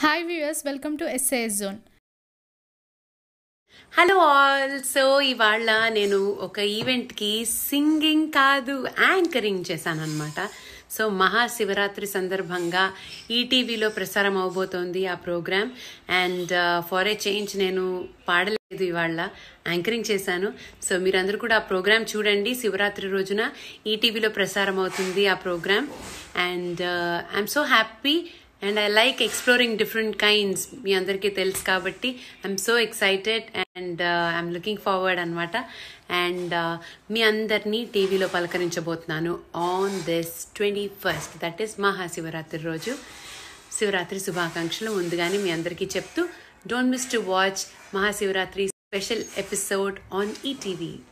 hi viewers welcome to S A S zone hello all so ఇవాళ నేను ఒక ఈవెంట్కి సింగింగ్ కాదు యాంకరింగ్ చేశాను అనమాట సో మహాశివరాత్రి సందర్భంగా ఈటీవీలో ప్రసారం అవబోతోంది ఆ programme and for a change నేను పాడలేదు ఇవాళ యాంకరింగ్ చేశాను సో మీరందరూ కూడా ఆ ప్రోగ్రామ్ చూడండి శివరాత్రి రోజున ఈటీవీలో ప్రసారం అవుతుంది ఆ programme and I'm so happy and I like exploring different kinds మీ అందరికీ తెలుసు కాబట్టి I'm so excited and I'm looking forward అనమాట అండ్ మీ అందరినీ టీవీలో పలకరించబోతున్నాను on this twenty first that is Mahashivratri రోజు శివరాత్రి శుభాకాంక్షలు ముందుగానే మీ అందరికీ చెప్తూ don't miss to watch Mahashivratri special episode on ETV